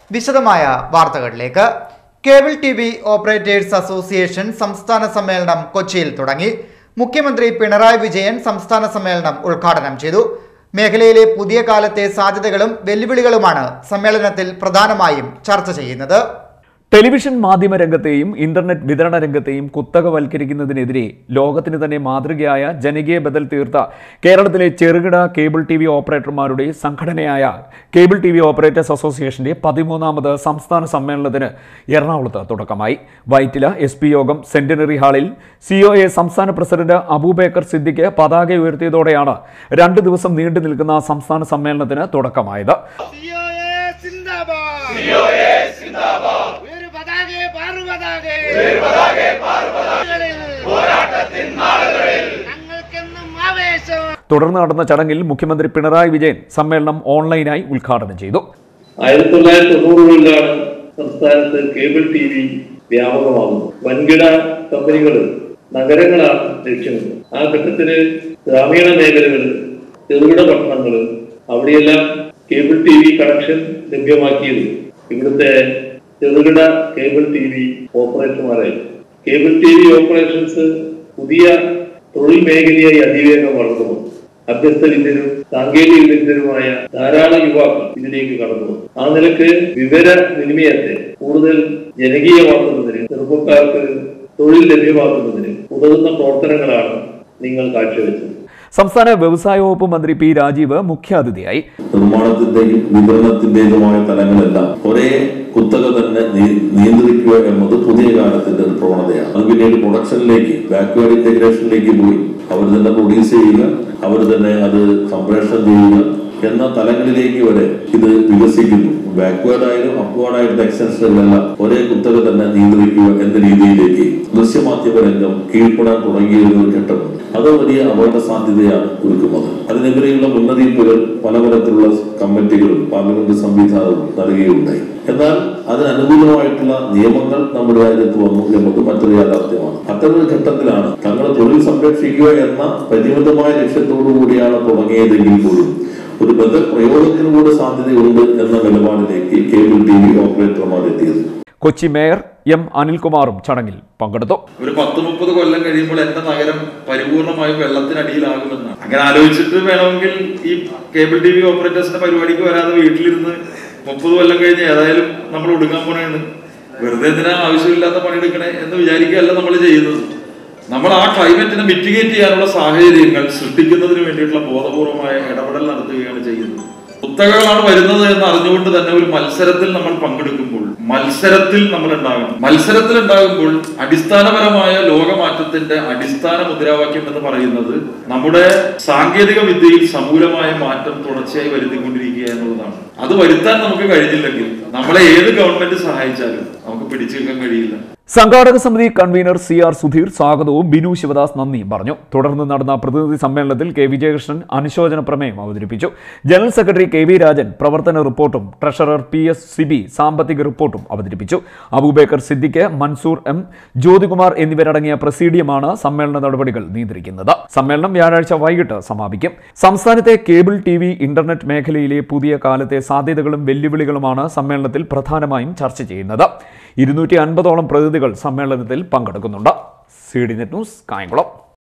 വിശദമായ വാർത്തകളിലേക്ക് cable T V operators association സംസ്ഥാന സമ്മേളനം കൊച്ചിയിൽ തുടങ്ങി മുഖ്യമന്ത്രി പിണറായി വിജയൻ സംസ്ഥാന സമ്മേളനം ഉദ്ഘാടനം ചെയ്തു മേഖലയിലെ പുതിയ കാലത്തെ സാധ്യതകളും വെല്ലുവിളികളുമാണ് സമ്മേളനത്തിൽ പ്രധാനമായും ചർച്ച ചെയ്യുന്നത് ടെലിവിഷൻ മാധ്യമ രംഗത്തെയും ഇന്റർനെറ്റ് വിതരണ രംഗത്തെയും കുത്തകവൽക്കരിക്കുന്നതിനെതിരെ ലോകത്തിന് തന്നെ മാതൃകയായ ജനകീയ ബദൽ തീർത്ത കേരളത്തിലെ ചെറുകിട കേബിൾ ടി വി ഓപ്പറേറ്റർമാരുടെ സംഘടനയായ കേബിൾ ടി വി ഓപ്പറേറ്റേഴ്സ് അസോസിയേഷന്റെ പതിമൂന്നാമത് സംസ്ഥാന സമ്മേളനത്തിന് എറണാകുളത്ത് തുടക്കമായി വൈറ്റില എസ് പി യോഗം സെന്റിനറി ഹാളിൽ സി ഒ എ സംസ്ഥാന പ്രസിഡന്റ് അബൂബേക്കർ സിദ്ദിഖ് പതാക ഉയർത്തിയതോടെയാണ് രണ്ട് ദിവസം നീണ്ടു നിൽക്കുന്ന സംസ്ഥാന സമ്മേളനത്തിന് തുടക്കമായത് സിഒഎ സിന്ദാബാദ് സിഒഎ സിന്ദാബാദ് ഒരു പതാകെ പാറു പതാകെ ഒരു പതാകെ പാറു പതാകകളിൽ പോരാട്ടത്തിൻ നാളുകളിൽ ഞങ്ങൾക്കെന്നും ആവേശം തുടർന്ന് നടന്ന ചടങ്ങിൽ മുഖ്യമന്ത്രി പിണറായി വിജയൻ സമ്മേളനം ഓൺലൈനായി ഉദ്ഘാടനം ചെയ്തു ആയിരത്തി തൊള്ളായിരത്തി തൊണ്ണൂറുകളിലാണ് സംസ്ഥാനത്ത് കേബിൾ ടി വി വ്യാപകമാകുന്നത് വൻകിട കമ്പനികൾ നഗരങ്ങളാണ് ലക്ഷ്യമിടുന്നത് ആ ഘട്ടത്തില് ഗ്രാമീണ മേഖലകൾ ചെറുകിട പട്ടണങ്ങൾ അവിടെയെല്ലാം കേബിൾ ടി വി കണക്ഷൻ ലഭ്യമാക്കിയത് ഇവിടുത്തെ ചെറുകിട കേബിൾ ടി വി ഓപ്പറേറ്റർമാരായി കേബിൾ ടി വി ഓപ്പറേഷൻസ് പുതിയ തൊഴിൽ മേഖലയായി അതിവേഗം വളർന്നു അഭ്യസ്ത വിദ്യരും സാങ്കേതിക വിദ്യരുമായ ധാരാളം യുവാക്കൾ ഇതിലേക്ക് കടന്നു വന്നു. ആ നിലക്ക് വിവര വിനിമയത്തെ കൂടുതൽ ജനകീയമാക്കുന്നതിന് ചെറുപ്പക്കാർക്ക് തൊഴിൽ ലഭ്യമാക്കുന്നതിന് ഉതകുന്ന പ്രവർത്തനങ്ങളാണ് നിങ്ങൾ കാഴ്ചവെച്ചത് സംസ്ഥാന വ്യവസായ വകുപ്പ് മന്ത്രി പി രാജീവ് മുഖ്യാതിഥിയായി നിർമ്മാണത്തിന്റെയും വിതരണത്തിന്റേതുമായ തലങ്ങളെല്ലാം ഒരേ കുത്തക തന്നെ നീ- നിയന്ത്രിക്കുക എന്നത് പുതിയ കാലത്തിന്റെ ഒരു പ്രവണതയാണ് അത് പിന്നീട് പ്രൊഡക്ഷനിലേക്ക് ബാക്ക്വേർഡ് ഇന്റഗ്രേഷനിലേക്ക് പോയി അവർ തന്നെ പ്രൊഡ്യൂസ് ചെയ്യുക അവർ തന്നെ അത് സംപ്രേഷണം ചെയ്യുക എന്ന തലങ്ങളിലേക്ക് വരെ ഇത് വികസിക്കുന്നു ബാക്ക്വേർഡ് ആയാലും അപ്വേർഡ് ആയിട്ടുള്ള എക്സ്റ്റൻഷനുകളെല്ലാം ഒരേ കുത്തക തന്നെ നിയന്ത്രിക്കുക എന്ന രീതിയിലേക്ക് ദൃശ്യമാധ്യമ രംഗം കീഴ്പ്പെടാൻ തുടങ്ങിയ ഒരു ഘട്ടമുണ്ട് അത് വലിയ അപകട സാധ്യതയാണ് ഒരുക്കുന്നത് അതിനെതിരെയുള്ള മുന്നറിയിപ്പുകൾ പലതരത്തിലുള്ള കമ്മിറ്റികളും പാർലമെന്റ് സംവിധാനവും നൽകുകയുണ്ടായി എന്നാൽ അതിന് അനുകൂലമായിട്ടുള്ള നിയമങ്ങൾ നമ്മുടെ രാജ്യത്ത് വന്നു എന്നത് മറ്റൊരു യാഥാർത്ഥ്യമാണ് അത്തരമൊരു ഘട്ടത്തിലാണ് തങ്ങളുടെ തൊഴിൽ സംരക്ഷിക്കുക എന്ന പരിമിതമായ ലക്ഷ്യത്തോടു കൂടിയാണ് തുടങ്ങിയതെങ്കിൽ പോലും ഒരു ബദൽ പ്രയോഗത്തിന് കൂടെ സാധ്യതയുണ്ട് എന്ന നിലപാടിലേക്ക് കേബിൾ ടി വി ഓപ്പറേറ്റർമാർ എത്തിയത് കൊച്ചി മേയർ എം അനിൽകുമാറും ചടങ്ങിൽ പങ്കെടുത്തു ഒരു പത്ത് മുപ്പത് കൊല്ലം കഴിയുമ്പോൾ എന്റെ നഗരം പരിപൂർണമായും വെള്ളത്തിനടിയിലാകുമെന്നാണ് അങ്ങനെ ആലോചിച്ചിട്ട് വേണമെങ്കിൽ ഈ കേബിൾ ടി വി ഓപ്പറേറ്റേഴ്സിന്റെ പരിപാടിക്ക് വരാതെ വീട്ടിലിരുന്ന് മുപ്പത് കൊല്ലം കഴിഞ്ഞ് ഏതായാലും നമ്മൾ ഒടുങ്ങാൻ പോണേന്ന് വെറുതെ എന്തിനാ ആവശ്യമില്ലാത്ത പണിയെടുക്കണേ എന്ന് വിചാരിക്കുകയല്ല നമ്മൾ ചെയ്യുന്നത് നമ്മൾ ആ ക്ലൈമറ്റിനെ മിറ്റിഗേറ്റ് ചെയ്യാനുള്ള സാഹചര്യങ്ങൾ സൃഷ്ടിക്കുന്നതിന് വേണ്ടിയിട്ടുള്ള ബോധപൂർവമായ ഇടപെടൽ നടത്തുകയാണ് ചെയ്യുന്നത് കുത്തകകളാണ് വരുന്നത് എന്ന് അറിഞ്ഞുകൊണ്ട് തന്നെ ഒരു മത്സരത്തിൽ നമ്മൾ പങ്കെടുക്കുമ്പോൾ മത്സരത്തിൽ നമ്മൾ ഉണ്ടാകണം മത്സരത്തിൽ ഉണ്ടാകുമ്പോൾ അടിസ്ഥാനപരമായ ലോകമാറ്റത്തിന്റെ അടിസ്ഥാന മുദ്രാവാക്യം എന്ന് പറയുന്നത് നമ്മുടെ സാങ്കേതിക വിദ്യയിൽ സമൂലമായ മാറ്റം തുടർച്ചയായി വരുത്തിക്കൊണ്ടിരിക്കുക എന്നുള്ളതാണ് അത് വരുത്താൻ നമുക്ക് കഴിഞ്ഞില്ലെങ്കിൽ നമ്മളെ ഏത് ഗവൺമെന്റ് സഹായിച്ചാലും നമുക്ക് പിടിച്ചു വെക്കാൻ കഴിയില്ല സംഘാടക സമിതി കൺവീനർ സി ആർ സുധീർ സ്വാഗതവും ബിനു ശിവദാസ് നന്ദിയും പറഞ്ഞു തുടർന്ന് നടന്ന പ്രതിനിധി സമ്മേളനത്തിൽ കെ വിജയകൃഷ്ണൻ അനുശോചന പ്രമേയം അവതരിപ്പിച്ചു general secretary K V Rajan പ്രവർത്തന റിപ്പോർട്ടും ട്രഷറർ പി എസ് സിബി സാമ്പത്തിക റിപ്പോർട്ടും അവതരിപ്പിച്ചു അബൂബേക്കർ സിദ്ദിഖ് മൻസൂർ എം ജ്യോതികുമാർ എന്നിവരടങ്ങിയ പ്രസീഡിയമാണ് സമ്മേളന നടപടികൾ നിയന്ത്രിക്കുന്നത് സമ്മേളനം വ്യാഴാഴ്ച വൈകിട്ട് സമാപിക്കും സംസ്ഥാനത്തെ കേബിൾ ടി വി ഇന്റർനെറ്റ് മേഖലയിലെ പുതിയ കാലത്തെ സാധ്യതകളും വെല്ലുവിളികളുമാണ് സമ്മേളനത്തിൽ പ്രധാനമായും ചർച്ച ചെയ്യുന്നത് ഇരുന്നൂറ്റി അൻപതോളം പ്രതിനിധികൾ സമ്മേളനത്തിൽ പങ്കെടുക്കുന്നുണ്ട് C D net news Kayamkulam